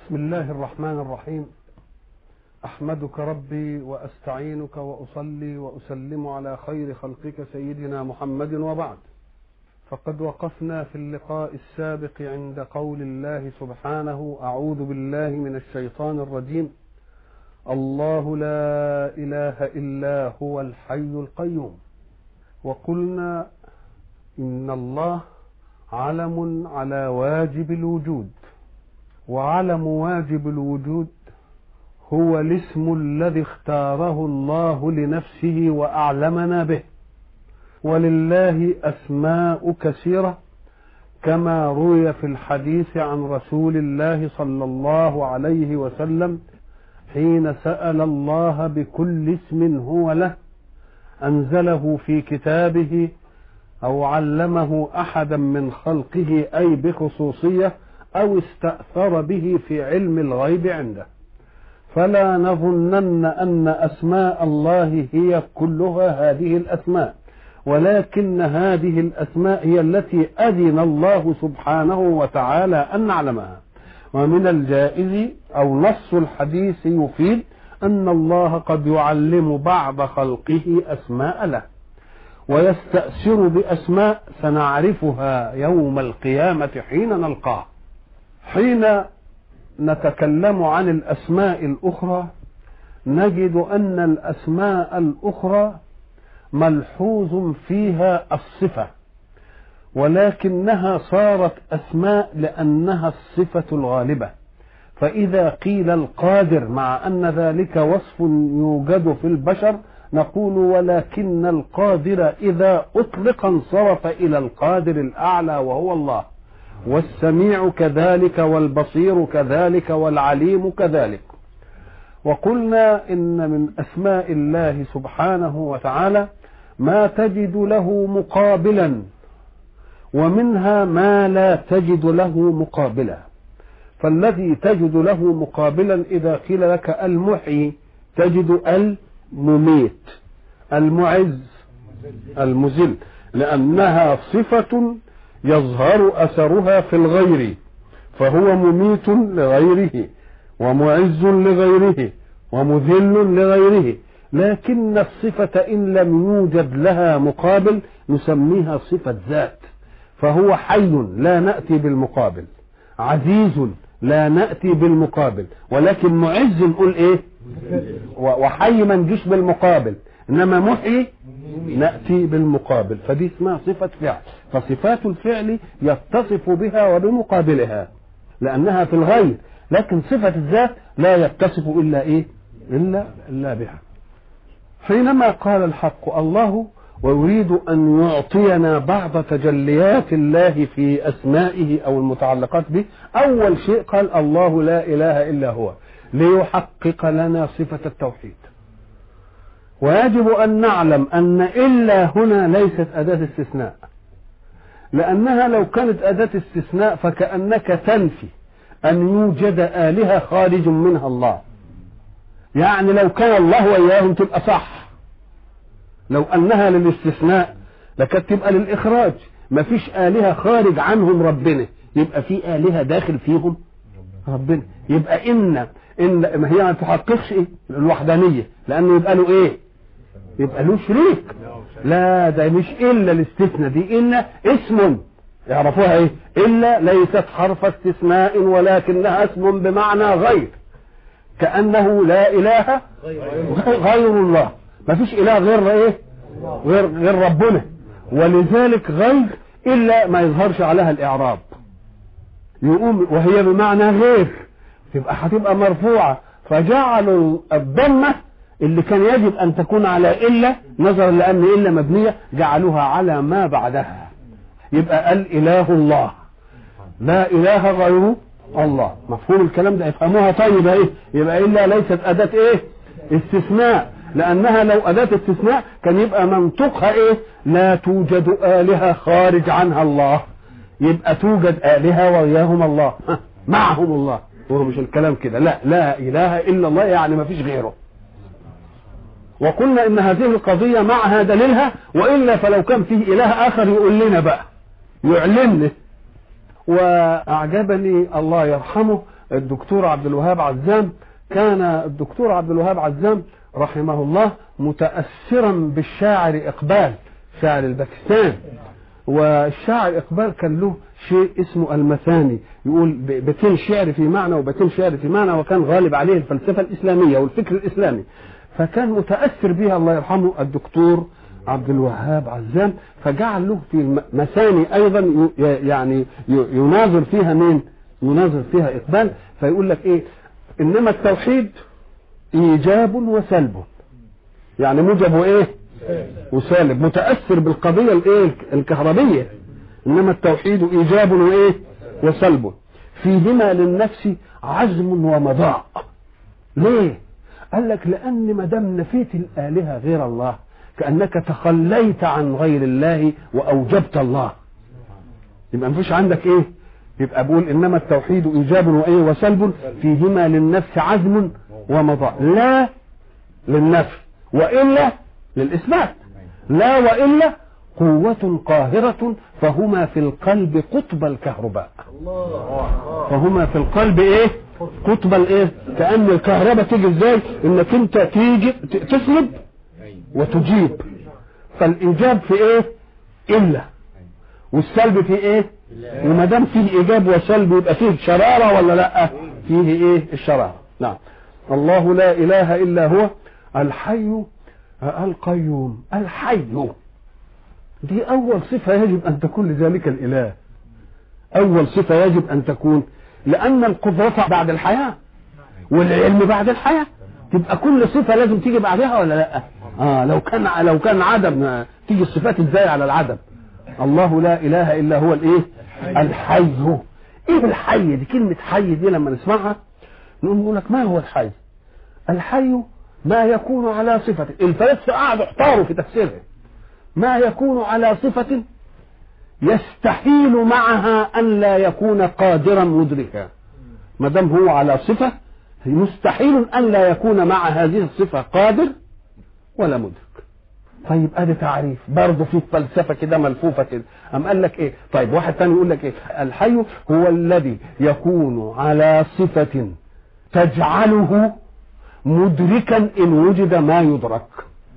بسم الله الرحمن الرحيم احمدك ربي واستعينك واصلي واسلم على خير خلقك سيدنا محمد وبعد فقد وقفنا في اللقاء السابق عند قول الله سبحانه اعوذ بالله من الشيطان الرجيم الله لا اله الا هو الحي القيوم وقلنا ان الله علم على واجب الوجود وعلم واجب الوجود هو الاسم الذي اختاره الله لنفسه واعلمنا به ولله اسماء كثيره كما روي في الحديث عن رسول الله صلى الله عليه وسلم حين سال الله بكل اسم هو له انزله في كتابه او علمه احدا من خلقه اي بخصوصيه او استاثر به في علم الغيب عنده فلا نظنن ان اسماء الله هي كلها هذه الاسماء ولكن هذه الاسماء هي التي اذن الله سبحانه وتعالى ان نعلمها ومن الجائز او نص الحديث يفيد ان الله قد يعلم بعض خلقه اسماء له ويستأثر بأسماء سنعرفها يوم القيامة حين نلقاه حين نتكلم عن الأسماء الأخرى نجد أن الأسماء الأخرى ملحوظ فيها الصفة ولكنها صارت أسماء لأنها الصفة الغالبة فإذا قيل القادر مع أن ذلك وصف يوجد في البشر نقول ولكن القادر إذا أطلق انصرف إلى القادر الأعلى وهو الله والسميع كذلك والبصير كذلك والعليم كذلك وقلنا إن من أسماء الله سبحانه وتعالى ما تجد له مقابلا ومنها ما لا تجد له مقابلا فالذي تجد له مقابلا إذا قيل لك المحيي تجد المميت المعز المذل لأنها صفة يظهر أثرها في الغير فهو مميت لغيره ومعز لغيره ومذل لغيره لكن الصفة إن لم يوجد لها مقابل نسميها صفة ذات فهو حي لا نأتي بالمقابل عزيز لا نأتي بالمقابل ولكن معز نقول ايه وحي ما نجيش بالمقابل انما محيي نأتي بالمقابل فدي اسمها صفة فعل فصفات الفعل يتصف بها وبمقابلها لأنها في الغير لكن صفة الذات لا يتصف إلا إيه إلا, إلا بها حينما قال الحق الله ويريد أن يعطينا بعض تجليات الله في أسمائه أو المتعلقات به أول شيء قال الله لا إله إلا هو ليحقق لنا صفة التوحيد ويجب أن نعلم أن إلا هنا ليست أداة استثناء لأنها لو كانت أداة استثناء فكأنك تنفي أن يوجد آلهة خارج منها الله يعني لو كان الله وإياهم تبقى صح لو أنها للاستثناء لكانت تبقى للإخراج ما فيش آلهة خارج عنهم ربنا يبقى في آلهة داخل فيهم ربنا يبقى إن إن ما هي ما تحققش إيه الوحدانية لأنه يبقى له إيه يبقى له شريك لا ده مش إلا الاستثناء دي إلا اسم يعرفوها إيه إلا ليست حرف استثناء ولكنها اسم بمعنى غير كأنه لا إله غير الله ما فيش إله غير إيه غير غير ربنا ولذلك غير إلا ما يظهرش عليها الإعراب يقوم وهي بمعنى غير تبقى هتبقى مرفوعة فجعلوا الضمة اللي كان يجب أن تكون على إلا نظرا لأن إلا مبنية جعلوها على ما بعدها يبقى الإله الله لا إله غيره الله مفهوم الكلام ده يفهموها طيب ايه يبقى إلا ليست أداة إيه استثناء لأنها لو أداة استثناء كان يبقى منطقها إيه لا توجد آلهة خارج عنها الله يبقى توجد آلهة وإياهم الله معهم الله وهو مش الكلام كده لا لا إله إلا الله يعني ما فيش غيره وقلنا إن هذه القضية معها دليلها وإلا فلو كان فيه إله آخر يقول لنا بقى يعلمنا واعجبني الله يرحمه الدكتور عبد الوهاب عزام كان الدكتور عبد الوهاب عزام رحمه الله متاثرا بالشاعر اقبال شاعر الباكستان والشاعر اقبال كان له شيء اسمه المثاني يقول بيتين شعر في معنى وبيتين شعر في معنى وكان غالب عليه الفلسفه الاسلاميه والفكر الاسلامي فكان متاثر بها الله يرحمه الدكتور عبد الوهاب عزام فجعل له في مثاني ايضا يعني يناظر فيها مين؟ يناظر فيها اقبال فيقول لك ايه؟ انما التوحيد ايجاب وسلب يعني موجب وايه؟ وسالب متاثر بالقضيه الايه؟ الكهربيه انما التوحيد ايجاب وايه؟ وسلب فيهما للنفس عزم ومضاء ليه؟ قال لك لان ما دام نفيت الالهه غير الله كانك تخليت عن غير الله واوجبت الله يبقى مفيش عندك ايه يبقى بقول انما التوحيد ايجاب وايه وسلب فيهما للنفس عزم ومضاء لا للنفي والا للاثبات لا والا قوة قاهرة فهما في القلب قطب الكهرباء فهما في القلب ايه قطب الايه كأن الكهرباء تيجي ازاي انك انت تيجي تسلب وتجيب فالايجاب في ايه الا والسلب في ايه وما دام فيه ايجاب وسلب يبقى فيه شراره ولا لا فيه ايه الشراره نعم الله لا اله الا هو الحي القيوم الحي دي اول صفه يجب ان تكون لذلك الاله اول صفه يجب ان تكون لان القدره بعد الحياه والعلم بعد الحياه تبقى كل صفه لازم تيجي بعدها ولا لا اه لو كان لو كان عدم تيجي الصفات ازاي على العدم الله لا اله الا هو الايه الحي ايه الحي دي كلمه حي دي لما نسمعها نقول لك ما هو الحي الحي ما يكون على صفة الفلاسفة قعدوا احتاروا في تفسيرها ما يكون على صفة يستحيل معها أن لا يكون قادرا مدركا ما دام هو على صفة مستحيل أن لا يكون مع هذه الصفة قادر ولا مدرك طيب ادي تعريف برضه في فلسفه كده ملفوفه كده ام قال لك ايه طيب واحد ثاني يقول لك ايه الحي هو الذي يكون على صفه تجعله مدركا ان وجد ما يدرك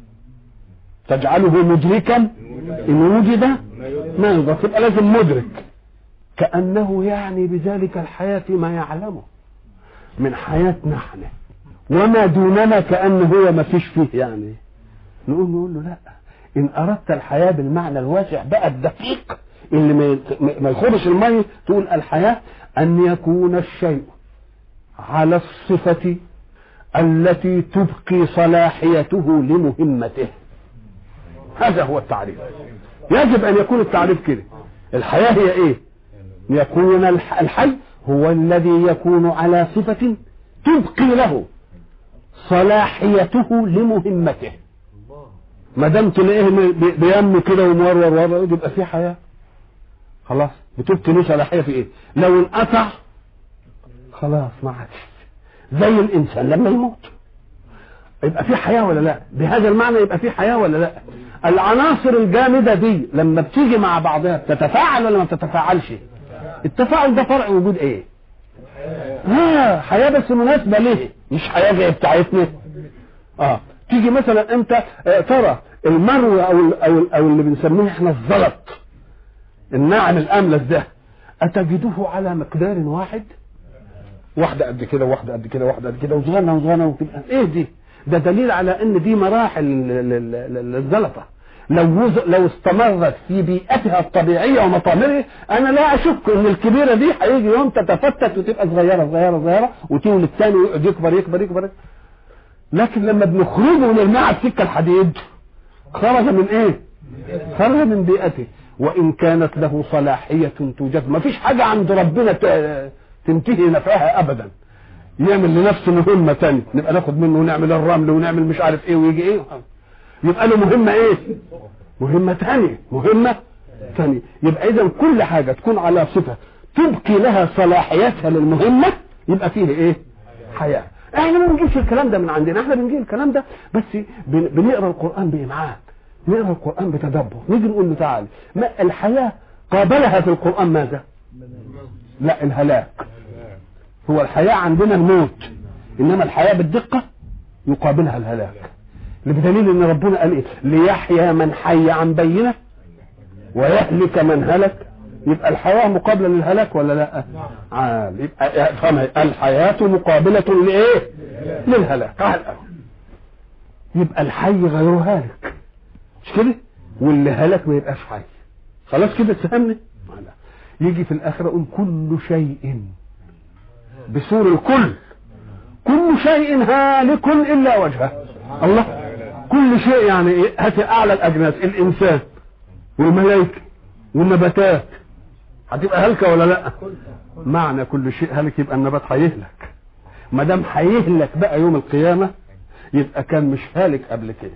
تجعله مدركا ان وجد ما يدرك يبقى لازم مدرك كانه يعني بذلك الحياه ما يعلمه من حياتنا احنا وما دوننا كأن هو ما فيش فيه يعني نقول نقول له لا إن أردت الحياة بالمعنى الواسع بقى الدقيق اللي ما ما يخرش المية تقول الحياة أن يكون الشيء على الصفة التي تبقي صلاحيته لمهمته هذا هو التعريف يجب أن يكون التعريف كده الحياة هي إيه يكون الحي هو الذي يكون على صفة تبقي له صلاحيته لمهمته ما دام تلاقيه بيم كده ومورور ورا يبقى في حياه خلاص بتبقي له صلاحيه في ايه؟ لو انقطع خلاص ما عادش زي الانسان لما يموت يبقى في حياه ولا لا؟ بهذا المعنى يبقى في حياه ولا لا؟ العناصر الجامده دي لما بتيجي مع بعضها بتتفاعل ولا ما بتتفاعلش؟ التفاعل ده فرع وجود ايه؟ اه حياه بس مناسبه ليه؟ مش حياه زي بتاعتنا اه تيجي مثلا انت اه ترى المرو او ال او ال او اللي بنسميه احنا الزلط الناعم الاملس ده اتجده على مقدار واحد واحده قد كده واحده قد كده واحده قد كده وصغنه وصغنه وتبقى ايه دي ده دليل على ان دي مراحل الزلطه لو لو استمرت في بيئتها الطبيعيه ومطامرها انا لا اشك ان الكبيره دي هيجي يوم تتفتت وتبقى صغيره صغيره صغيره وتولد تاني ويقعد يكبر يكبر يكبر لكن لما بنخرجه ونرميه السكه الحديد خرج من ايه؟ خرج من بيئته وان كانت له صلاحيه توجد ما فيش حاجه عند ربنا تنتهي نفعها ابدا يعمل لنفسه مهمه تانية نبقى ناخد منه ونعمل الرمل ونعمل مش عارف ايه ويجي ايه يبقى له مهمة ايه مهمة تانية مهمة تانية يبقى اذا كل حاجة تكون على صفة تبقي لها صلاحيتها للمهمة يبقى فيه ايه حياة احنا ما بنجيبش الكلام ده من عندنا احنا بنجيب الكلام ده بس بنقرا القرآن بإمعان نقرا القرآن بتدبر نيجي نقول له تعالى ما الحياة قابلها في القرآن ماذا لا الهلاك هو الحياة عندنا الموت انما الحياة بالدقة يقابلها الهلاك بدليل ان ربنا قال ايه ليحيى من حي عن بينه ويهلك من هلك يبقى الحياة مقابلة للهلاك ولا لا عال يبقى افهم الحياة مقابلة لايه للهلاك على الأول. يبقى الحي غير هالك مش كده واللي هلك ما يبقاش حي خلاص كده اتفهمنا يجي في الاخره يقول كل شيء بسور الكل كل شيء هالك الا وجهه الله كل شيء يعني ايه هات اعلى الاجناس الانسان والملائكه والنباتات هتبقى هلكه ولا لا معنى كل شيء هلك يبقى النبات هيهلك ما دام هيهلك بقى يوم القيامه يبقى كان مش هالك قبل كده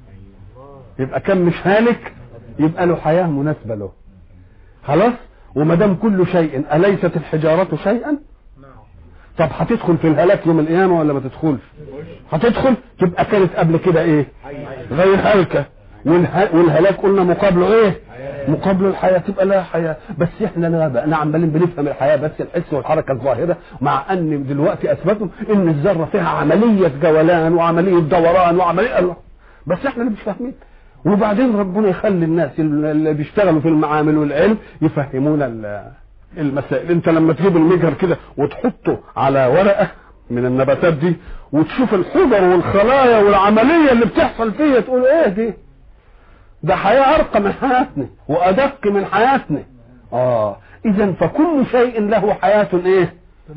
يبقى كان مش هالك يبقى له حياه مناسبه له خلاص وما دام كل شيء اليست الحجاره شيئا طب هتدخل في الهلاك يوم القيامه ولا ما تدخلش هتدخل تبقى كانت قبل كده ايه غير هلكه والها- والهلاك قلنا مقابله ايه مقابله الحياه تبقى لها حياه بس احنا نغبى انا عمالين بنفهم الحياه بس الحس والحركه الظاهره مع ان دلوقتي اثبتوا ان الذره فيها عمليه جولان وعمليه دوران وعمليه الله بس احنا اللي مش فاهمين وبعدين ربنا يخلي الناس اللي بيشتغلوا في المعامل والعلم يفهمونا ال- المسائل انت لما تجيب المجهر كده وتحطه على ورقه من النباتات دي وتشوف الحجر والخلايا والعمليه اللي بتحصل فيها تقول ايه دي ده حياه ارقى من حياتنا وادق من حياتنا اه اذا فكل شيء له حياه ايه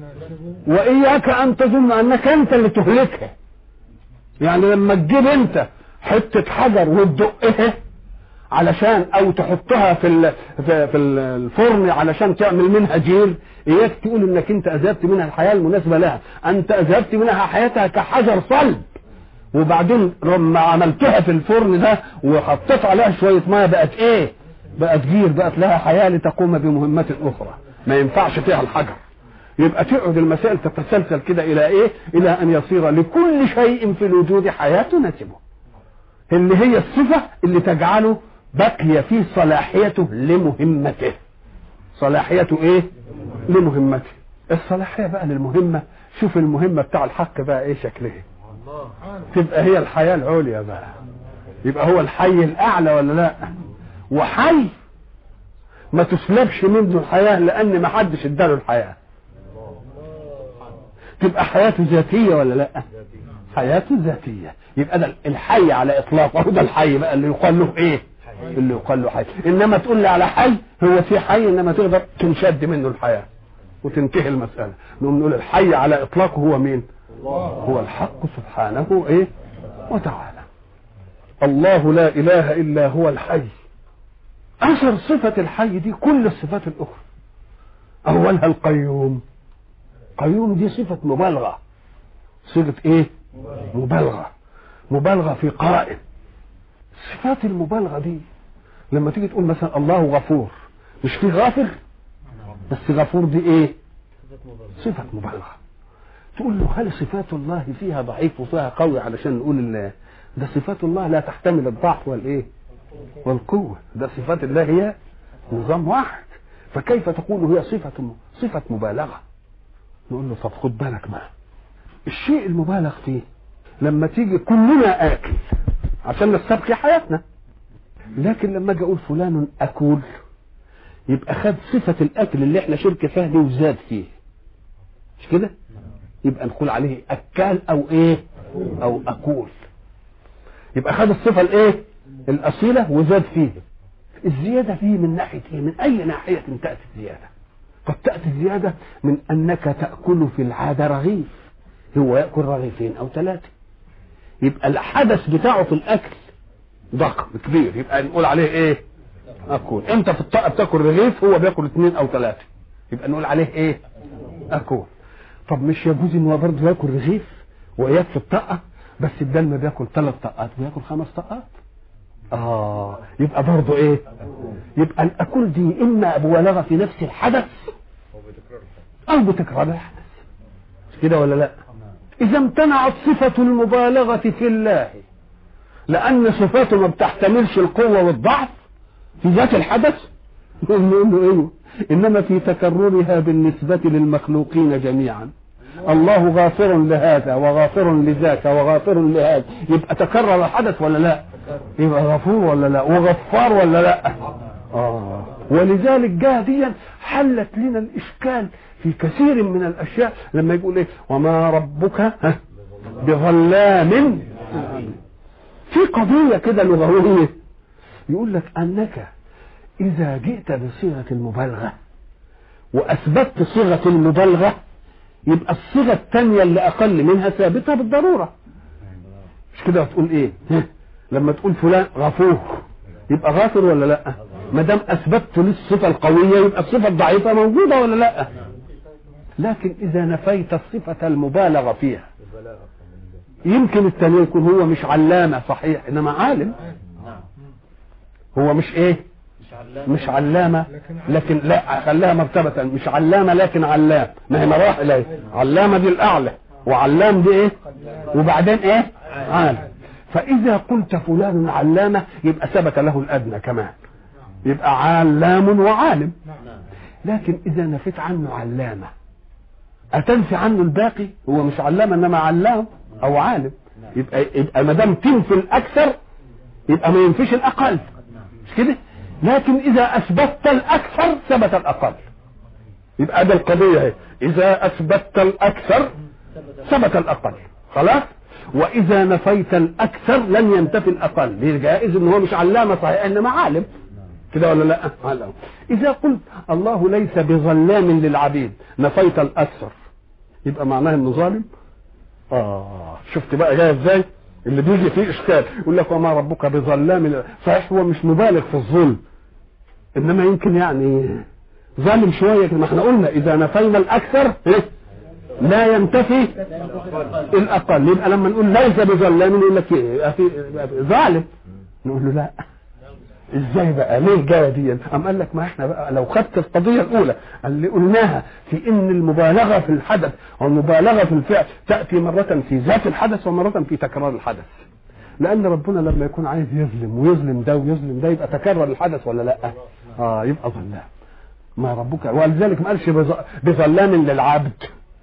واياك ان تظن انك انت اللي تهلكها يعني لما تجيب انت حته حجر وتدقها علشان او تحطها في ال- في في الفرن علشان تعمل منها جير اياك تقول انك انت اذهبت منها الحياه المناسبه لها انت اذهبت منها حياتها كحجر صلب وبعدين لما عملتها في الفرن ده وحطيت عليها شويه ميه بقت ايه بقت جير بقت لها حياه لتقوم بمهمات اخرى ما ينفعش فيها الحجر يبقى تقعد المسائل تتسلسل كده الى ايه الى ان يصير لكل شيء في الوجود حياه تناسبه اللي هي الصفة اللي تجعله بقي في صلاحيته لمهمته صلاحيته ايه لمهمته الصلاحية بقى للمهمة شوف المهمة بتاع الحق بقى ايه شكلها تبقى هي الحياة العليا بقى يبقى هو الحي الاعلى ولا لا وحي ما تسلبش منه الحياة لان ما حدش اداله الحياة تبقى حياته ذاتية ولا لا حياته ذاتية يبقى ده الحي على اطلاقه ده الحي بقى اللي يقال له ايه اللي يقال له حي انما تقول لي على حي هو في حي انما تقدر تنشد منه الحياة وتنتهي المسألة نقوم نقول الحي على اطلاقه هو مين هو الحق سبحانه ايه وتعالى الله لا اله الا هو الحي اثر صفة الحي دي كل الصفات الاخرى اولها القيوم قيوم دي صفة مبالغة صيغة ايه مبالغة مبالغة في قائم صفات المبالغة دي لما تيجي تقول مثلا الله غفور مش في غافر بس غفور دي ايه صفة مبالغة تقول له هل صفات الله فيها ضعيف وفيها قوي علشان نقول ال- ده صفات الله لا تحتمل الضعف والايه والقوة ده صفات الله هي نظام واحد فكيف تقول هي صفة صفة مبالغة نقول له طب خد بالك معاه الشيء المبالغ فيه لما تيجي كلنا آكل عشان نستبقي حياتنا لكن لما اجي اقول فلان اكول يبقى خد صفة الاكل اللي احنا شركة فيها دي وزاد فيه مش كده يبقى نقول عليه اكال او ايه او اكول يبقى خد الصفة الايه الاصيلة وزاد فيه الزيادة فيه من ناحية ايه من اي ناحية تأتي الزيادة قد تأتي الزيادة من انك تأكل في العادة رغيف هو يأكل رغيفين او ثلاثة يبقى الحدث بتاعه في الاكل ضخم كبير يبقى نقول عليه ايه اكل انت في الطاقه بتاكل رغيف هو بياكل اثنين او ثلاثه يبقى نقول عليه ايه اكل طب مش يجوز ان هو برضه ياكل رغيف واياك في الطاقه بس بدل ما بياكل ثلاث طاقات بياكل خمس طاقات اه يبقى برضه ايه يبقى الاكل دي اما مبالغه في نفس الحدث او بتكرار الحدث مش كده ولا لا اذا امتنعت صفه المبالغه في الله لان صفاته ما بتحتملش القوه والضعف في ذات الحدث نقول له ايه إنما في تكررها بالنسبة للمخلوقين جميعا الله غافر لهذا وغافر لذاك وغافر لهذا يبقى تكرر الحدث ولا لا يبقى غفور ولا لا وغفار ولا لا آه. ولذلك جاهديا حلت لنا الإشكال في كثير من الأشياء لما يقول إيه وما ربك ها بظلام في قضية كده لغوية يقول لك أنك إذا جئت بصيغة المبالغة وأثبتت صيغة المبالغة يبقى الصيغة الثانية اللي أقل منها ثابتة بالضرورة مش كده هتقول إيه لما تقول فلان غفور يبقى غافر ولا لا ما دام اثبتت للصفه القويه يبقى الصفه الضعيفه موجوده ولا لا لكن اذا نفيت الصفه المبالغه فيها يمكن الثاني يكون هو مش علامه صحيح انما عالم هو مش ايه مش علامه لكن لا خلاها مرتبه مش علامه لكن علام ما هي مراحل ايه علامه دي الاعلى وعلام دي ايه وبعدين ايه عالم فإذا قلت فلان علامة يبقى ثبت له الأدنى كمان يبقى علام وعالم لكن إذا نفيت عنه علامة أتنفي عنه الباقي هو مش علامة إنما علام أو عالم يبقى يبقى ما دام تنفي الأكثر يبقى ما ينفيش الأقل مش كده؟ لكن إذا أثبتت الأكثر ثبت الأقل يبقى ده القضية اهي إذا أثبتت الأكثر ثبت الأقل خلاص؟ واذا نفيت الاكثر لن ينتفي الاقل جائز ان هو مش علامه صحيح انما عالم كده ولا لا علم اذا قلت الله ليس بظلام للعبيد نفيت الاكثر يبقى معناه انه ظالم اه شفت بقى جاي ازاي اللي بيجي فيه اشكال يقول لك وما ربك بظلام صحيح هو مش مبالغ في الظلم انما يمكن يعني ظالم شويه ما احنا قلنا اذا نفينا الاكثر إيه؟ لا ينتفي الاقل يبقى لما نقول ليس بظلام يقول لك ايه ظالم نقول له لا ازاي بقى ليه الجايه دي ام قال لك ما احنا بقى لو خدت القضيه الاولى اللي قلناها في ان المبالغه في الحدث والمبالغه في الفعل تاتي مره في ذات الحدث ومره في تكرار الحدث لان ربنا لما يكون عايز يظلم ويظلم ده ويظلم ده يبقى تكرر الحدث ولا لا اه يبقى ظلام ما ربك ولذلك ما قالش بظلام للعبد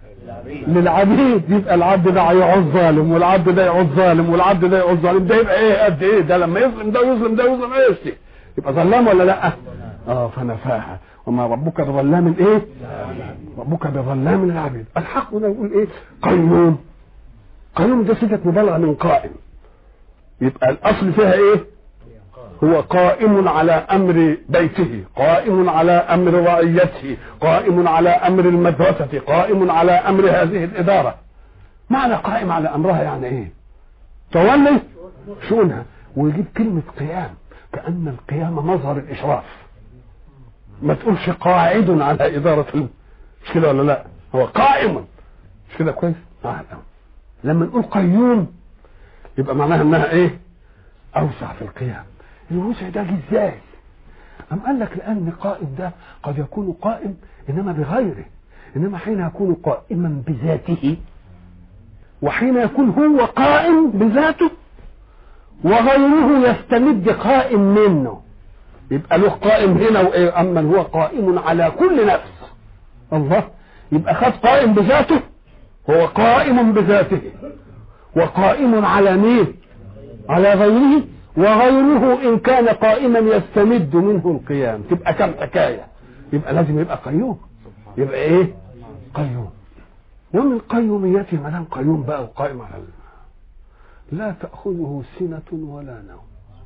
للعبيد يبقى العبد ده هيعوز ظالم والعبد ده يعوز ظالم والعبد ده يعوز ظالم ده يبقى ايه قد ايه ده لما يظلم ده ويظلم ده ويظلم ايه يبقى ظلام ولا لا اه فنفاها وما ربك بظلام الايه ربك بظلام للعبيد الحق هنا يقول ايه قيوم قيوم ده صفه مبالغه من قائم يبقى الاصل فيها ايه هو قائم على امر بيته قائم على امر رعيته قائم على امر المدرسه قائم على امر هذه الاداره معنى قائم على امرها يعني ايه تولي شؤونها ويجيب كلمه قيام كان القيام مظهر الاشراف ما تقولش قاعد على اداره الم... مش كده ولا لا هو قائم مش كده كويس آه لما نقول قيوم يبقى معناها انها ايه اوسع في القيام الوسع ده جه ازاي أم قال لك لأن قائم ده قد يكون قائم إنما بغيره إنما حين يكون قائما بذاته وحين يكون هو قائم بذاته وغيره يستمد قائم منه يبقى له قائم هنا وإيه أما هو قائم على كل نفس الله يبقى خد قائم بذاته هو قائم بذاته وقائم على مين على غيره وغيره إن كان قائما يستمد منه القيام تبقى كم حكاية يبقى لازم يبقى قيوم يبقى إيه قيوم ومن قيوميته ما دام قيوم بقى وقائم على لا تأخذه سنة ولا نوم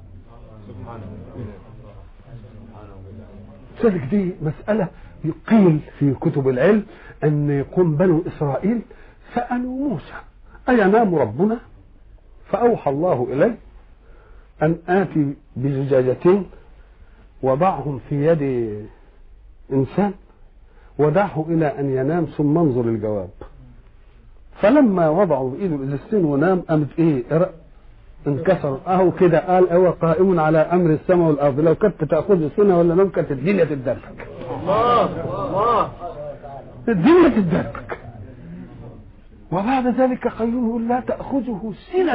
ذلك دي مسألة يقيل في كتب العلم أن يقوم بنو إسرائيل سألوا موسى أينام ربنا فأوحى الله إليه أن آتي بزجاجتين وضعهم في يد إنسان ودعه إلى أن ينام ثم انظر الجواب فلما وضعوا بإيده الإزازتين ونام قامت إيه انكسر أهو كده قال هو قائم على أمر السماء والأرض لو كنت تأخذ سنة ولا نوم كانت الدنيا تدربك الله الله الدنيا تدربك وبعد ذلك قيوم يقول لا تأخذه سنة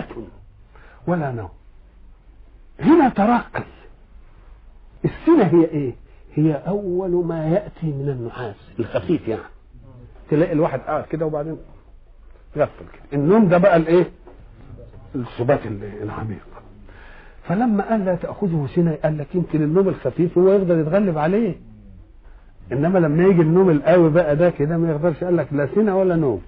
ولا نوم هنا ترقي السنة هي ايه هي أول ما يأتي من النحاس الخفيف يعني تلاقي الواحد قاعد كده وبعدين يغفل كده النوم ده بقى الايه السبات العميق فلما قال لا تأخذه سنة قال لك يمكن النوم الخفيف هو يقدر يتغلب عليه انما لما يجي النوم القوي بقى ده كده ما يقدرش قال لك لا سنة ولا نوم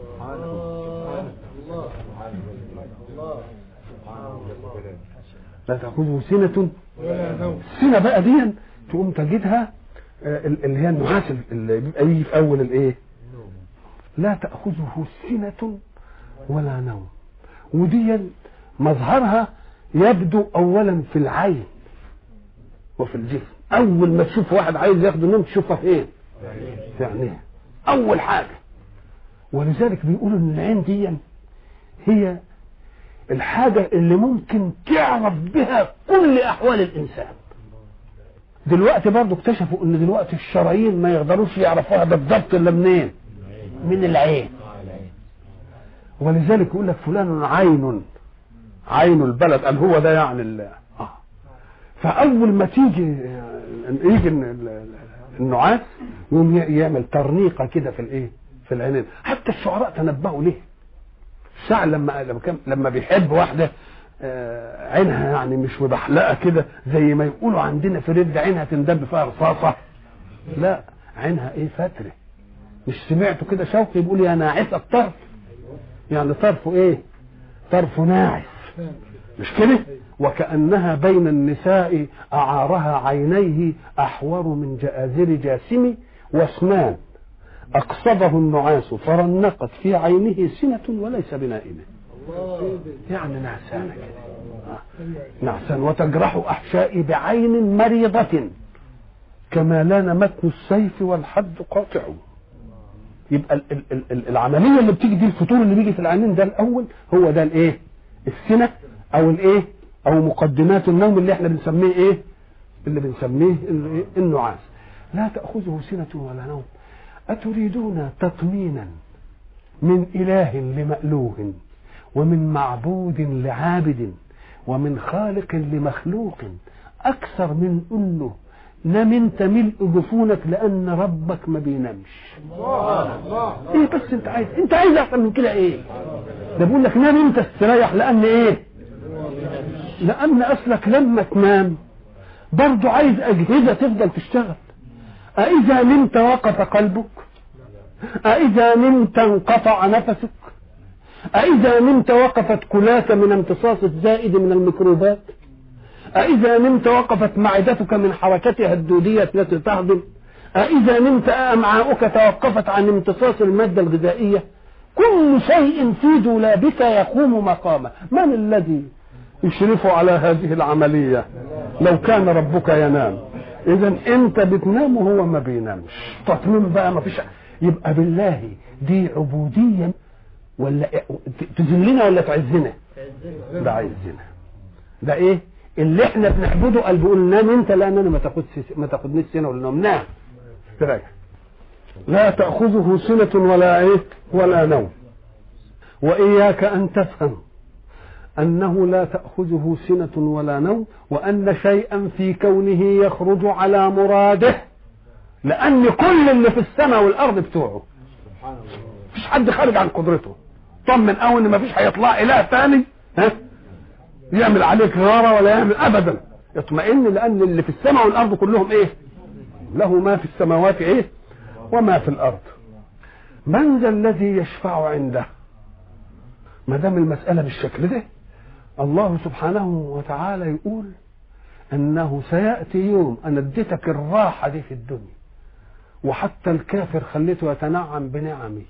لا تأخذه سنة السنة بقى دي تقوم تجدها آه، اللي هي النعاس اللي بيبقى يجي في أول الإيه؟ لا تأخذه سنة ولا نوم ودي مظهرها يبدو أولا في العين وفي الجسم أول ما تشوف واحد عايز ياخد النوم تشوفها فين؟ في عينيه أول حاجة ولذلك بيقولوا إن العين دي هي الحاجة اللي ممكن تعرف بها كل أحوال الإنسان دلوقتي برضو اكتشفوا ان دلوقتي الشرايين ما يقدروش يعرفوها بالضبط الا منين من العين ولذلك يقول لك فلان عين عين البلد قال هو ده يعني ال- آه. فاول ما تيجي يجي ال- ال- النعاس يقوم ي- يعمل ترنيقه كده في الايه في العينين حتى الشعراء تنبهوا ليه الشاعر لما لما كان لما بيحب واحده آه، عينها يعني مش مبحلقه كده زي ما يقولوا عندنا في رد عينها تندب فيها رصاصه لا عينها ايه فتره مش سمعتوا كده شوقي بيقول يا ناعس الطرف يعني طرفه ايه طرفه ناعس مش كده وكأنها بين النساء أعارها عينيه أحور من جآذر جاسم واسنان أقصده النعاس فرنقت في عينه سنة وليس بنائمة يعني نعسان كده آه. نعسان وتجرح أحشائي بعين مريضة كما لان متن السيف والحد قاطع يبقى ال- ال- ال- ال- العمليه اللي بتيجي دي الفتور اللي بيجي في العينين ده الاول هو ده الايه السنه او الايه او مقدمات النوم اللي احنا بنسميه ايه اللي بنسميه ال- النعاس لا تاخذه سنه ولا نوم اتريدون تطمينا من اله لمألوه ومن معبود لعابد ومن خالق لمخلوق اكثر من قل له نام انت ملء جفونك لان ربك ما بينامش ايه بس انت عايز انت عايز احسن من كده ايه ده بيقول لك نام انت استريح لان ايه لان اصلك لما تنام برضه عايز اجهزه تفضل تشتغل أإذا نمت وقف قلبك أإذا نمت انقطع نفسك أإذا نمت وقفت كلاك من امتصاص الزائد من الميكروبات أإذا نمت وقفت معدتك من حركتها الدودية التي تهضم أإذا نمت أمعاؤك توقفت عن امتصاص المادة الغذائية كل شيء في دولابك يقوم مقامه من الذي يشرف على هذه العملية لو كان ربك ينام إذا أنت بتنام وهو ما بينامش تطمين بقى ما فيش يبقى بالله دي عبودية ولا تذلنا ولا تعزنا ده عزنا ده ايه اللي احنا بنعبده قال بيقول نام انت لان انا ما تاخدش ما تاخدنيش سنه ولا نوم نام استريح لا تاخذه سنه ولا ايه ولا نوم واياك ان تفهم انه لا تاخذه سنه ولا نوم وان شيئا في كونه يخرج على مراده لان كل اللي في السماء والارض بتوعه مفيش حد خارج عن قدرته طمن قوي ان مفيش هيطلع اله تاني ها يعمل عليك غاره ولا يعمل ابدا اطمئن لان اللي في السماء والارض كلهم ايه له ما في السماوات ايه وما في الارض من ذا الذي يشفع عنده ما دام المساله بالشكل ده الله سبحانه وتعالى يقول انه سياتي يوم انا اديتك الراحه دي في الدنيا وحتى الكافر خليته يتنعم بنعمي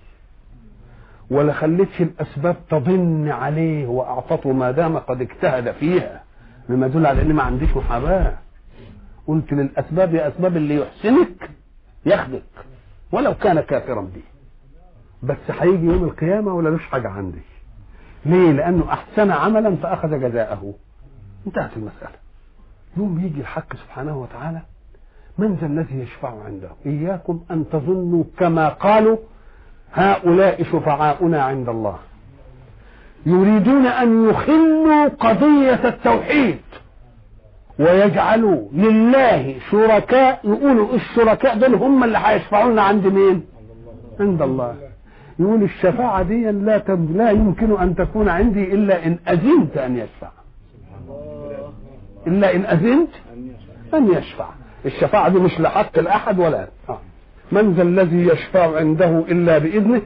ولا خليتش الاسباب تضن عليه واعطته ما دام قد اجتهد فيها مما يدل على ان ما عنديش محاباه قلت للاسباب يا اسباب اللي يحسنك ياخدك ولو كان كافرا به بس هيجي يوم القيامه ولا لوش حاجه عندي ليه لانه احسن عملا فاخذ جزاءه انتهت المساله يوم يجي الحق سبحانه وتعالى من ذا الذي يشفع عنده اياكم ان تظنوا كما قالوا هؤلاء شفعاؤنا عند الله يريدون ان يخلوا قضيه التوحيد ويجعلوا لله شركاء يقولوا الشركاء دول هم اللي هيشفعوا لنا عند مين عند الله يقول الشفاعة دي لا تم لا يمكن أن تكون عندي إلا إن أذنت أن يشفع إلا إن أذنت أن يشفع الشفاعة دي مش لحق الأحد ولا آه. من ذا الذي يشفع عنده إلا بإذنه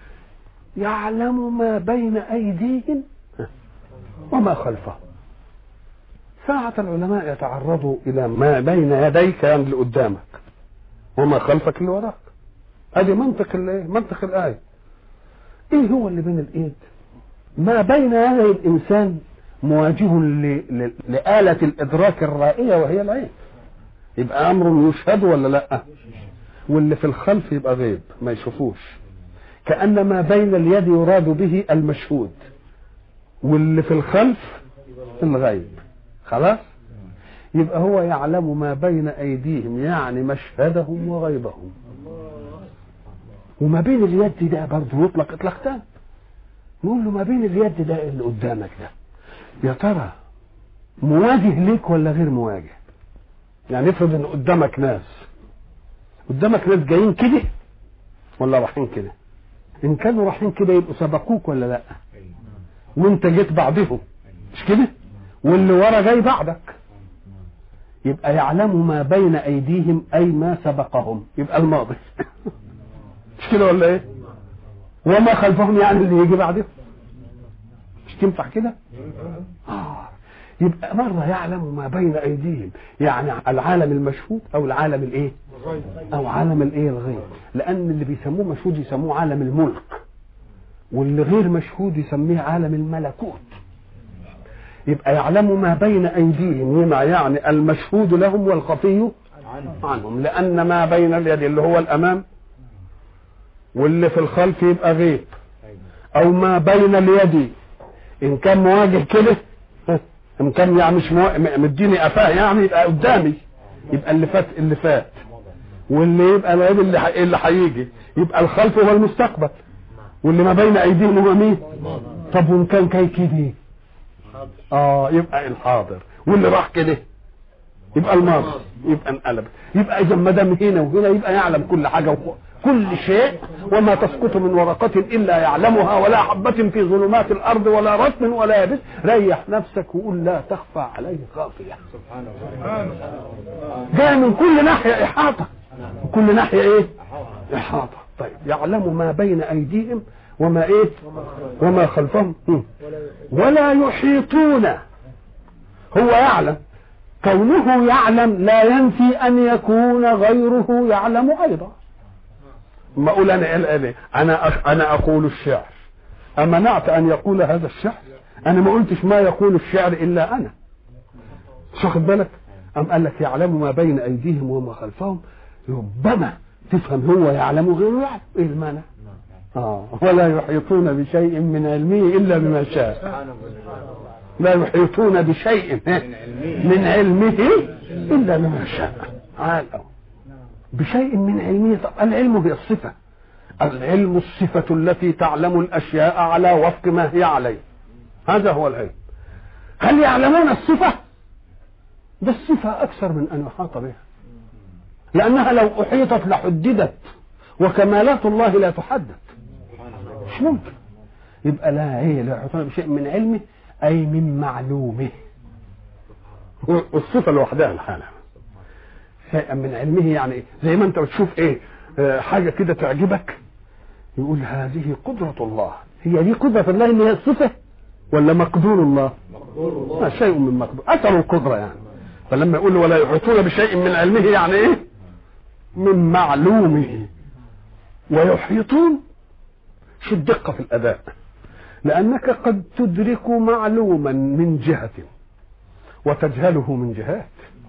يعلم ما بين أيديهم وما خلفهم ساعة العلماء يتعرضوا إلى ما بين يديك يعني اللي قدامك وما خلفك اللي وراك ادي منطق الايه منطق الايه ايه هو اللي بين الايد ما بين يدي الانسان مواجه ل... ل... لآلة الإدراك الرائية وهي العين يبقى أمر يشهد ولا لأ واللي في الخلف يبقى غيب ما يشوفوش كأن ما بين اليد يراد به المشهود واللي في الخلف الغيب خلاص يبقى هو يعلم ما بين أيديهم يعني مشهدهم وغيبهم وما بين اليد ده برضه يطلق اطلاق تاني نقول له ما بين اليد ده اللي قدامك ده يا ترى مواجه ليك ولا غير مواجه يعني افرض ان قدامك ناس قدامك ناس جايين كده ولا رايحين كده ان كانوا رايحين كده يبقوا سبقوك ولا لا وانت جيت بعدهم مش كده واللي ورا جاي بعدك يبقى يعلم ما بين ايديهم اي ما سبقهم يبقى الماضي مش كده ولا ايه وما خلفهم يعني اللي يجي بعدهم مش تنفع كده آه. يبقى مرة يعلم ما بين أيديهم يعني العالم المشهود أو العالم الإيه أو عالم الإيه الغيب لأن اللي بيسموه مشهود يسموه عالم الملك واللي غير مشهود يسميه عالم الملكوت يبقى يعلم ما بين أيديهم بما يعني المشهود لهم والخفي عنهم لأن ما بين اليد اللي هو الأمام واللي في الخلف يبقى غيب أو ما بين اليد إن كان مواجه كده ان كان يعني مش مو... مديني قفاه يعني يبقى قدامي يبقى اللي فات اللي فات واللي يبقى العيب اللي ح... اللي هيجي يبقى الخلف هو المستقبل واللي ما بين ايديهم هو مين طب وان كان كي كده اه يبقى الحاضر واللي راح كده يبقى الماضي يبقى انقلب يبقى اذا ما دام هنا وهنا يبقى يعلم كل حاجه وكل كل شيء وما تسقط من ورقة إلا يعلمها ولا حبة في ظلمات الأرض ولا رطب ولا يابس ريح نفسك وقول لا تخفى عليه خافية جاء من كل ناحية إحاطة من كل ناحية إيه إحاطة طيب يعلم ما بين أيديهم وما إيه وما خلفهم ولا يحيطون هو يعلم كونه يعلم لا ينفي أن يكون غيره يعلم أيضا ما اقول انا انا انا انا اقول الشعر امنعت ان يقول هذا الشعر انا ما قلتش ما يقول الشعر الا انا مش واخد بالك ام قال لك يعلم ما بين ايديهم وما خلفهم ربما تفهم هو يعلم غيره يعلم ايه المانع اه ولا يحيطون بشيء من علمه الا بما شاء لا يحيطون بشيء من علمه الا بما شاء عالم بشيء من علمه طب العلم هي الصفة العلم الصفة التي تعلم الأشياء على وفق ما هي عليه هذا هو العلم هل يعلمون الصفة ده الصفة أكثر من أن يحاط بها لأنها لو أحيطت لحددت وكمالات الله لا تحدد مش ممكن يبقى لا هي لا يحيطون بشيء من علمه أي من معلومه الصفة لوحدها الحالة شيئا من علمه يعني ايه زي ما انت بتشوف ايه اه حاجه كده تعجبك يقول هذه قدرة الله هي دي قدرة الله ان هي الصفة ولا مقدور الله مقدور الله آه شيء من مقدور اثر القدرة يعني فلما يقول ولا يحيطون بشيء من علمه يعني ايه من معلومه ويحيطون شو الدقة في الأداء لأنك قد تدرك معلوما من جهة وتجهله من جهات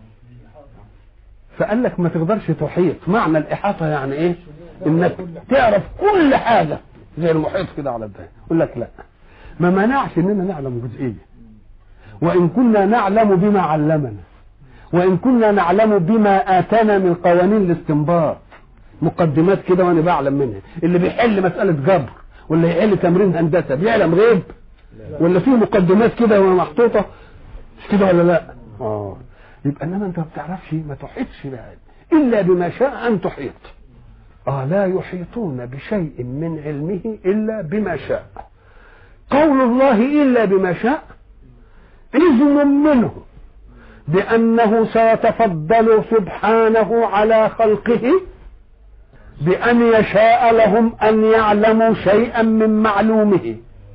فقال لك ما تقدرش تحيط معنى الإحاطة يعني إيه إنك تعرف كل حاجة زي المحيط كده على الدنيا يقول لك لا ما منعش إننا نعلم جزئية وإن كنا نعلم بما علمنا وإن كنا نعلم بما آتانا من قوانين الاستنباط مقدمات كده وأنا بعلم منها اللي بيحل مسألة جبر ولا يحل تمرين هندسة بيعلم غيب ولا فيه مقدمات كده ومحطوطة مش كده ولا لا؟ آه يبقى انما انت ما بتعرفش ما تحيطش بها الا بما شاء ان تحيط اه لا يحيطون بشيء من علمه الا بما شاء قول الله الا بما شاء اذن منه بانه سيتفضل سبحانه على خلقه بان يشاء لهم ان يعلموا شيئا من معلومه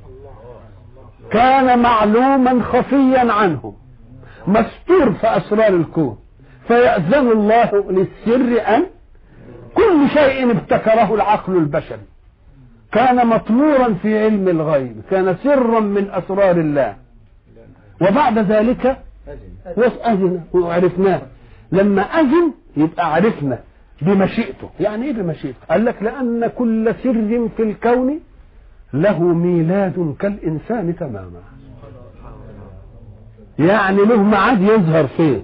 كان معلوما خفيا عنهم مستور في اسرار الكون فيأذن الله للسر ان كل شيء ابتكره العقل البشري كان مطمورا في علم الغيب كان سرا من اسرار الله وبعد ذلك أذن وعرفناه لما أذن يبقى عرفنا بمشيئته يعني ايه بمشيئته قال لك لأن كل سر في الكون له ميلاد كالإنسان تماما يعني له ميعاد يظهر فيه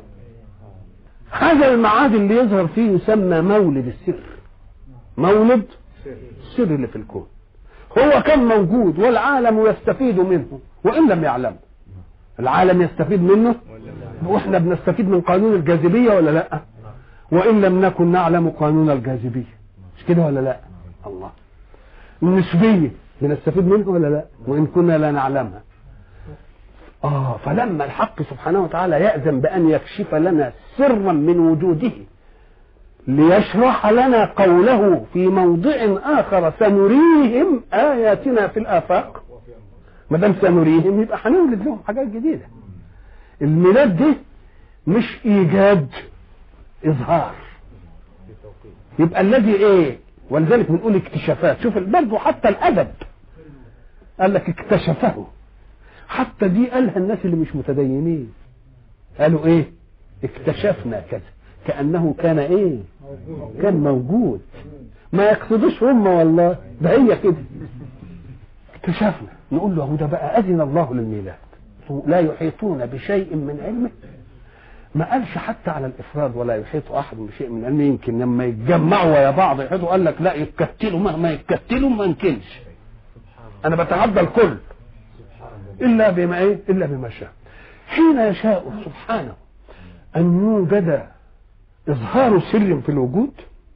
هذا الميعاد اللي يظهر فيه يسمى مولد السر مولد السر اللي في الكون هو كان موجود والعالم يستفيد منه وإن لم يعلم العالم يستفيد منه واحنا بنستفيد من قانون الجاذبية ولا لا وإن لم نكن نعلم قانون الجاذبية مش كده ولا لا الله النسبية بنستفيد منه ولا لا وإن كنا لا نعلمها آه فلما الحق سبحانه وتعالى يأذن بأن يكشف لنا سرا من وجوده ليشرح لنا قوله في موضع آخر سنريهم آياتنا في الآفاق ما دام سنريهم يبقى هنولد لهم حاجات جديدة الميلاد دي مش إيجاد إظهار يبقى الذي إيه ولذلك بنقول اكتشافات شوف برضه حتى الأدب قال لك اكتشفه حتى دي قالها الناس اللي مش متدينين قالوا ايه اكتشفنا كذا كأنه كان ايه كان موجود ما يقصدوش هم والله ده هي كده اكتشفنا نقول له ده بقى أذن الله للميلاد لا يحيطون بشيء من علمه ما قالش حتى على الافراد ولا يحيط احد بشيء من علمه يمكن لما يتجمعوا ويا بعض يحيطوا قال لك لا يتكتلوا مهما يتكتلوا ما يمكنش انا بتعدى الكل الا بما ايه الا بما شاء حين يشاء سبحانه ان يوجد اظهار سر في الوجود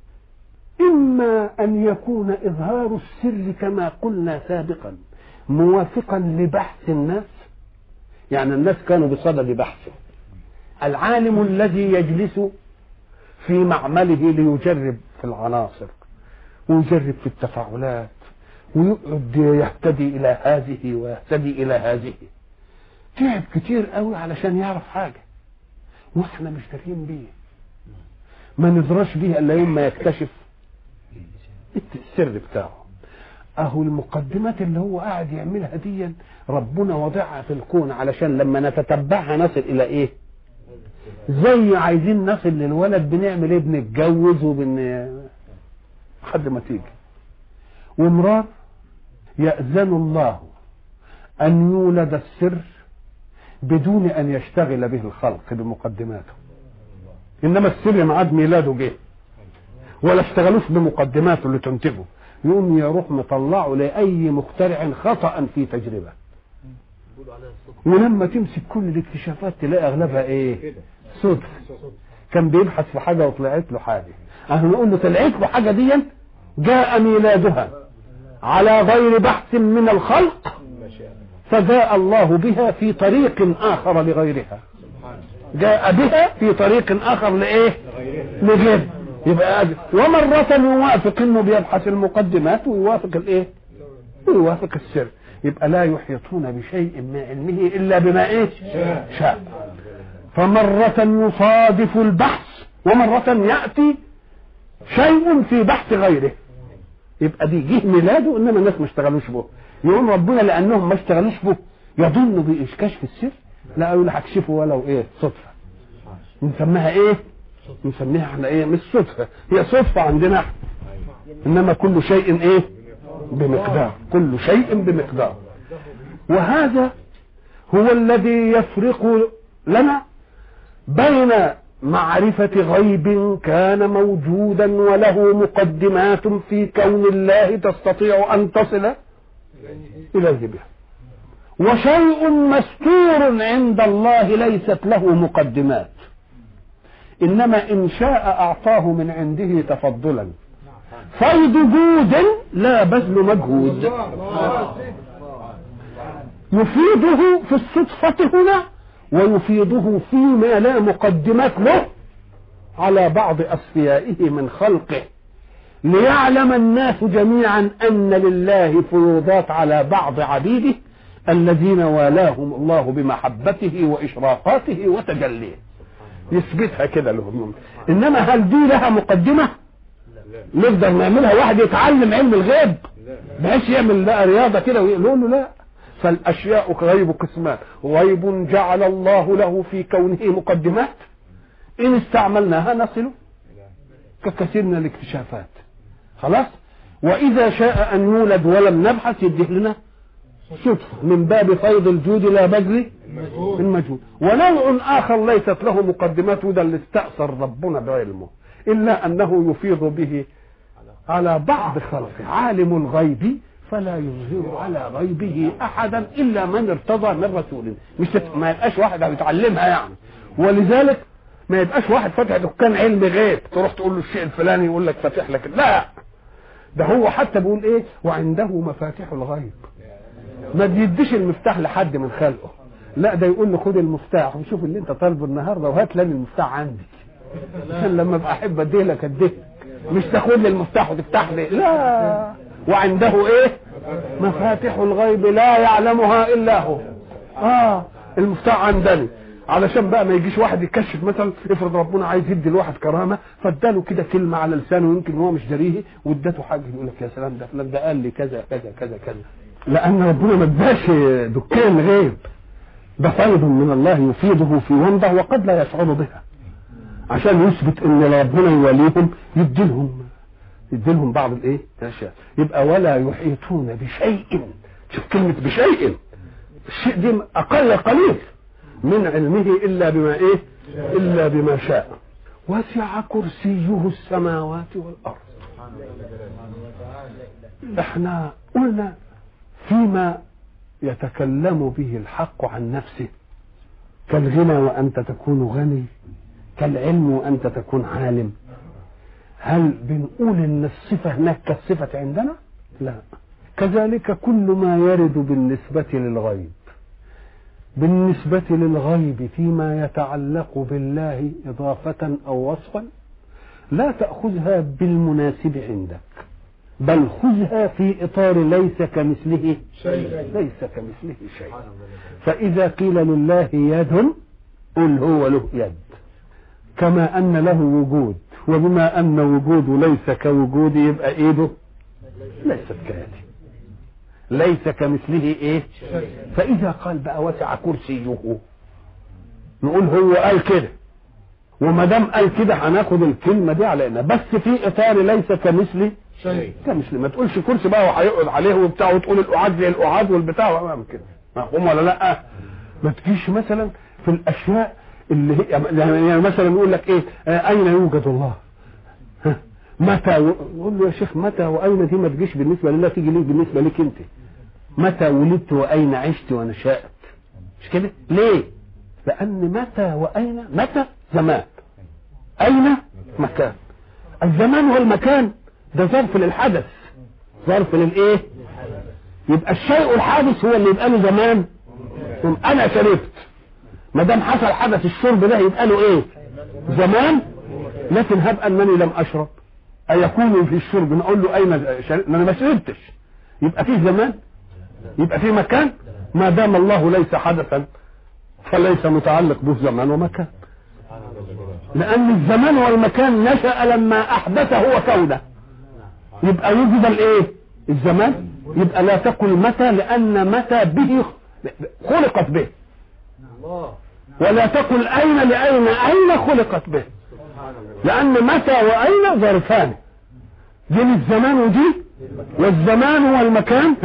اما ان يكون اظهار السر كما قلنا سابقا موافقا لبحث الناس يعني الناس كانوا بصدد بحثه العالم الذي يجلس في معمله ليجرب في العناصر ويجرب في التفاعلات ويقعد يهتدي الى هذه ويهتدي الى هذه تعب كتير قوي علشان يعرف حاجه واحنا مش دارين بيه ما ندراش بيه الا يوم ما يكتشف السر بتاعه اهو المقدمات اللي هو قاعد يعملها دي ربنا وضعها في الكون علشان لما نتتبعها نصل الى ايه زي عايزين نصل للولد بنعمل ايه بنتجوز وبن لحد ما تيجي ومرار يأذن الله أن يولد السر بدون أن يشتغل به الخلق بمقدماته إنما السر معاد ميلاده جه ولا اشتغلوش بمقدماته اللي تنتجه يقوم يروح مطلعه لأي مخترع خطأ في تجربة ولما تمسك كل الاكتشافات تلاقي أغلبها إيه صدف كان بيبحث في حاجة وطلعت له حاجة احنا نقول له طلعت له حاجة دي جاء ميلادها على غير بحث من الخلق فجاء الله بها في طريق آخر لغيرها جاء بها في طريق آخر لإيه لغير يبقى أجل. ومرة يوافق انه بيبحث المقدمات ويوافق الايه ويوافق السر يبقى لا يحيطون بشيء من علمه الا بما ايه شاء فمرة يصادف البحث ومرة يأتي شيء في بحث غيره يبقى دي جه ميلاده انما الناس ما اشتغلوش به يقول ربنا لانهم ما اشتغلوش به يظن بكشف السر لا يقول هكشفه ولو ايه صدفه نسميها ايه نسميها احنا ايه مش صدفه هي صدفه عندنا احنا انما كل شيء ايه بمقدار كل شيء بمقدار وهذا هو الذي يفرق لنا بين معرفة غيب كان موجودا وله مقدمات في كون الله تستطيع أن تصل إليه بها وشيء مستور عند الله ليست له مقدمات انما ان شاء اعطاه من عنده تفضلا فيض جود لا بذل مجهود يفيده في الصدفة هنا ويفيده فيما لا مقدمات له على بعض أصفيائه من خلقه ليعلم الناس جميعا أن لله فيوضات على بعض عبيده الذين والاهم الله بمحبته وإشراقاته وتجليه يثبتها كده لهم إنما هل دي لها مقدمة نقدر نعملها واحد يتعلم علم الغيب بحيث يعمل بقى رياضة كده ويقول له لا فالأشياء غيب قسمان غيب جعل الله له في كونه مقدمات إن استعملناها نصل ككثير من الاكتشافات خلاص وإذا شاء أن يولد ولم نبحث يديه لنا صدفة من باب فيض الجود لا بذل المجهود ونوع آخر ليست له مقدمات وده اللي استأثر ربنا بعلمه إلا أنه يفيض به على بعض خلقه عالم الغيب فلا يظهر على غيبه أحدا إلا من ارتضى من رسول مش تت... ما يبقاش واحد بيتعلمها يعني ولذلك ما يبقاش واحد فاتح دكان علم غيب تروح تقول له الشيء الفلاني يقول لك فاتح لك لا ده هو حتى بيقول ايه وعنده مفاتيح الغيب ما بيديش المفتاح لحد من خلقه لا ده يقول له خد المفتاح وشوف اللي انت طالبه النهارده وهات لي المفتاح عندي عشان لما ابقى احب اديه لك اديه مش تاخد لي المفتاح وتفتح لي لا وعنده ايه مفاتيح الغيب لا يعلمها الا هو اه المفتاح عندني علشان بقى ما يجيش واحد يكشف مثلا افرض ربنا عايز يدي الواحد كرامه فاداله كده كلمه على لسانه يمكن هو مش داريه وادته حاجه يقول لك يا سلام ده فلان ده قال لي كذا كذا كذا كذا لان ربنا ما اداش دكان غيب ده فيض من الله يفيضه في ومضه وقد لا يشعر بها عشان يثبت ان ربنا يوليهم يديلهم يديلهم بعض الايه الاشياء يبقى ولا يحيطون بشيء شوف كلمه بشيء الشيء دي اقل قليل من علمه الا بما ايه الا بما شاء وسع كرسيه السماوات والارض احنا قلنا فيما يتكلم به الحق عن نفسه كالغنى وانت تكون غني كالعلم وانت تكون عالم هل بنقول ان الصفه هناك كالصفه عندنا لا كذلك كل ما يرد بالنسبه للغيب بالنسبة للغيب فيما يتعلق بالله إضافة أو وصفا لا تأخذها بالمناسب عندك بل خذها في إطار ليس كمثله شيء ليس كمثله شيء فإذا قيل لله يد قل هو له يد كما أن له وجود وبما أن وجوده ليس كوجودي يبقى إيده ليست كيده ليس كمثله ايه فاذا قال بقى وسع كرسيه نقول هو قال كده وما دام قال كده هناخد الكلمه دي علينا بس في اطار ليس كمثل شيء كمثل ما تقولش كرسي بقى وهيقعد عليه وبتاع وتقول القعاد زي القعاد والبتاع وأمام كده مفهوم ولا لا ما تجيش مثلا في الاشياء اللي هي يعني مثلا يقول لك ايه آه اين يوجد الله ها متى يقول له يا شيخ متى واين دي ما تجيش بالنسبه لله تيجي ليه بالنسبه ليك انت متى ولدت واين عشت ونشأت مش كده ليه لان متى واين متى زمان اين مكان الزمان والمكان ده ظرف للحدث ظرف للايه يبقى الشيء الحادث هو اللي يبقى له زمان انا شربت ما دام حصل حدث الشرب ده يبقى له ايه زمان لكن هب انني لم اشرب ايكون في الشرب نقول له اين شربت ما انا ما شربتش يبقى فيه زمان يبقى فيه مكان ما دام الله ليس حدثا فليس متعلق به زمان ومكان لان الزمان والمكان نشا لما احدث هو كونه يبقى وجد الايه الزمان يبقى لا تقل متى لان متى به خلقت به ولا تقل اين لاين اين خلقت به لان متى واين ظرفان دي الزمان ودي والزمان والمكان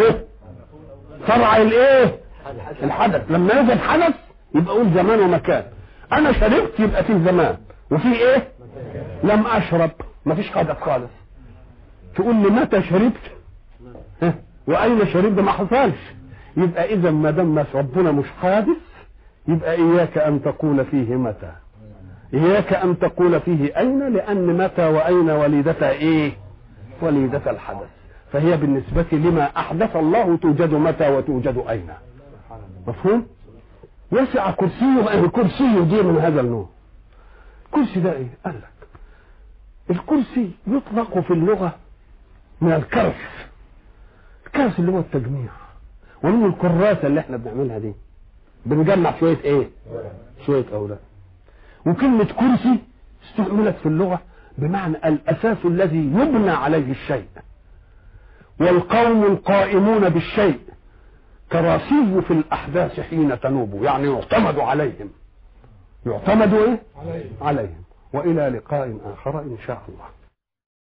فرع الايه الحدث لما يوجد حدث يبقى اقول زمان ومكان انا شربت يبقى فيه زمان وفي ايه لم اشرب مفيش حدث خالص تقول لي متى شربت ها؟ واين شربت ما حصلش يبقى اذا ما دام ربنا مش حادث يبقى اياك ان تقول فيه متى إياك أن تقول فيه أين لأن متى وأين وليدة إيه وليدة الحدث فهي بالنسبة لما أحدث الله توجد متى وتوجد أين مفهوم وسع كرسيه الكرسي دي من هذا النوع الكرسي ده ايه قال لك الكرسي يطلق في اللغة من الكرس الكرس اللي هو التجميع ومن الكراسة اللي احنا بنعملها دي بنجمع شوية ايه شوية اوراق وكلمة كرسي استعملت في اللغة بمعنى الاساس الذي يبنى عليه الشيء والقوم القائمون بالشيء كراسي في الاحداث حين تنوب يعني يعتمد عليهم يعتمد ايه عليه عليهم والى لقاء اخر ان شاء الله